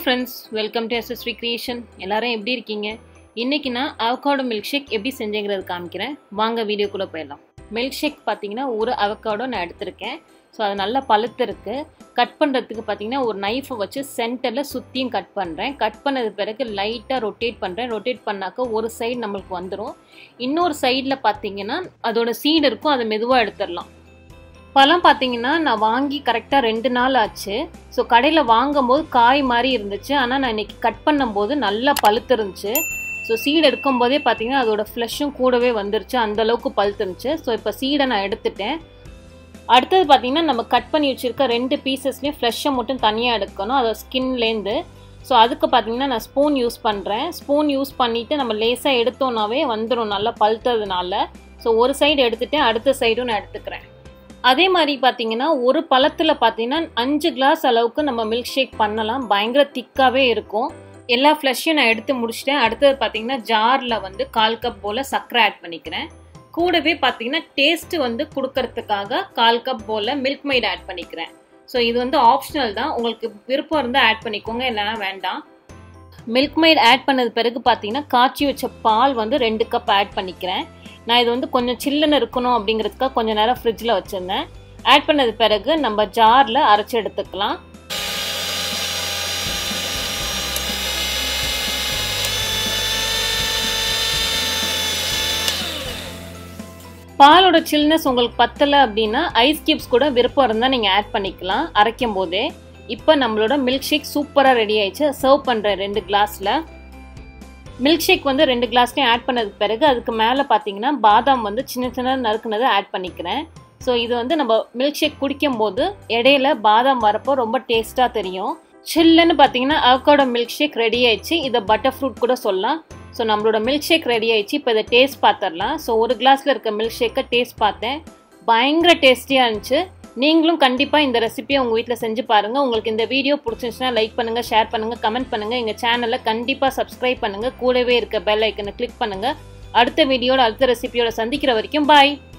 friends welcome to SSV creation எல்லாரும் எப்படி இருக்கீங்க இன்னைக்கு நான் அவகாடோ மில்க் ஷேக் எப்படி செஞ்சேங்கிறது காமிக்கிறேன் வாங்க வீடியோக்குள்ளே போயிடலாம் மில்க் ஷேக் பார்த்தீங்கன்னா ஒரு அவகாடோ நான் எடுத்திருக்கேன் ஸோ அது நல்லா பழுத்து இருக்கு கட் பண்ணுறதுக்கு பார்த்தீங்கன்னா ஒரு நைஃபை வச்சு சென்டரில் சுற்றியும் கட் பண்ணுறேன் கட் பண்ணது பிறகு லைட்டாக ரொட்டேட் பண்ணுறேன் ரொட்டேட் பண்ணாக்க ஒரு சைடு நம்மளுக்கு வந்துடும் இன்னொரு சைடில் பார்த்தீங்கன்னா அதோட சீடு இருக்கும் அதை மெதுவாக எடுத்துடலாம் பழம் பார்த்தீங்கன்னா நான் வாங்கி கரெக்டாக ரெண்டு நாள் ஆச்சு ஸோ கடையில் வாங்கும்போது காய் மாதிரி இருந்துச்சு ஆனால் நான் இன்னைக்கு கட் பண்ணும்போது நல்லா பழுத்து இருந்துச்சு ஸோ சீடு எடுக்கும்போதே பார்த்தீங்கன்னா அதோட ஃப்ளஷும் கூடவே வந்துருச்சு அந்தளவுக்கு பழுத்துருந்துச்சு ஸோ இப்போ சீடை நான் எடுத்துட்டேன் அடுத்தது பார்த்தீங்கன்னா நம்ம கட் பண்ணி வச்சுருக்க ரெண்டு பீசஸ்லேயும் ஃப்ளஷை மட்டும் தனியாக எடுக்கணும் அதோட ஸ்கின்லேருந்து ஸோ அதுக்கு பார்த்தீங்கன்னா நான் ஸ்பூன் யூஸ் பண்ணுறேன் ஸ்பூன் யூஸ் பண்ணிவிட்டு நம்ம லேசாக எடுத்தோன்னாவே வந்துடும் நல்லா பழுத்ததுனால ஸோ ஒரு சைடு எடுத்துகிட்டேன் அடுத்த சைடும் நான் எடுத்துக்கிறேன் அதே மாதிரி பார்த்தீங்கன்னா ஒரு பழத்தில் பார்த்தீங்கன்னா அஞ்சு கிளாஸ் அளவுக்கு நம்ம மில்க் ஷேக் பண்ணலாம் பயங்கர திக்காகவே இருக்கும் எல்லா ஃப்ளஷையும் நான் எடுத்து முடிச்சிட்டேன் அடுத்தது பார்த்தீங்கன்னா ஜாரில் வந்து கால் கப் போல் சர்க்கரை ஆட் பண்ணிக்கிறேன் கூடவே பார்த்தீங்கன்னா டேஸ்ட்டு வந்து கொடுக்கறதுக்காக கால் கப் போல் மில்க் மைட் ஆட் பண்ணிக்கிறேன் ஸோ இது வந்து ஆப்ஷனல் தான் உங்களுக்கு விருப்பம் இருந்தால் ஆட் பண்ணிக்கோங்க இல்லைனா வேண்டாம் மில்க் மைட் ஆட் பண்ணது பிறகு பார்த்தீங்கன்னா காய்ச்சி வச்ச பால் வந்து ரெண்டு கப் ஆட் பண்ணிக்கிறேன் நான் இது வந்து கொஞ்சம் சில்லுன்னு இருக்கணும் அப்படிங்கிறதுக்காக கொஞ்சம் நேரம் ஃப்ரிட்ஜில் வச்சுருந்தேன் ஆட் பண்ணது பிறகு நம்ம ஜாரில் அரைச்சி எடுத்துக்கலாம் பாலோட சில்னஸ் உங்களுக்கு பத்தலை அப்படின்னா ஐஸ் கியூப்ஸ் கூட விருப்பம் இருந்தால் நீங்கள் ஆட் பண்ணிக்கலாம் அரைக்கும் போதே இப்போ நம்மளோட மில்க் ஷேக் சூப்பராக ரெடி ஆயிடுச்சு சர்வ் பண்ணுறேன் ரெண்டு கிளாஸில் மில்க் ஷேக் வந்து ரெண்டு கிளாஸ்லையும் ஆட் பண்ணதுக்கு பிறகு அதுக்கு மேலே பார்த்தீங்கன்னா பாதாம் வந்து சின்ன சின்ன நறுக்குனதை ஆட் பண்ணிக்கிறேன் ஸோ இது வந்து நம்ம மில்க் ஷேக் குடிக்கும் போது இடையில பாதாம் வரப்போ ரொம்ப டேஸ்ட்டாக தெரியும் சில்லுன்னு பார்த்தீங்கன்னா அவகோட மில்க் ஷேக் ரெடி ஆயிடுச்சு இதை பட்டர் ஃப்ரூட் கூட சொல்லலாம் ஸோ நம்மளோட மில்க் ஷேக் ரெடி ஆயிடுச்சு இப்போ இதை டேஸ்ட் பார்த்துடலாம் ஸோ ஒரு கிளாஸில் இருக்க மில்க் ஷேக்கை டேஸ்ட் பார்த்தேன் பயங்கர டேஸ்டியாக இருந்துச்சு நீங்களும் கண்டிப்பாக இந்த ரெசிபியை உங்கள் வீட்டில் செஞ்சு பாருங்கள் உங்களுக்கு இந்த வீடியோ பிடிச்சிருந்துச்சுன்னா லைக் பண்ணுங்கள் ஷேர் பண்ணுங்கள் கமெண்ட் பண்ணுங்கள் எங்கள் சேனலை கண்டிப்பாக சப்ஸ்கிரைப் பண்ணுங்கள் கூடவே இருக்க பெல் ஐக்கனை கிளிக் பண்ணுங்கள் அடுத்த வீடியோட அடுத்த ரெசிபியோட சந்திக்கிற வரைக்கும் பாய்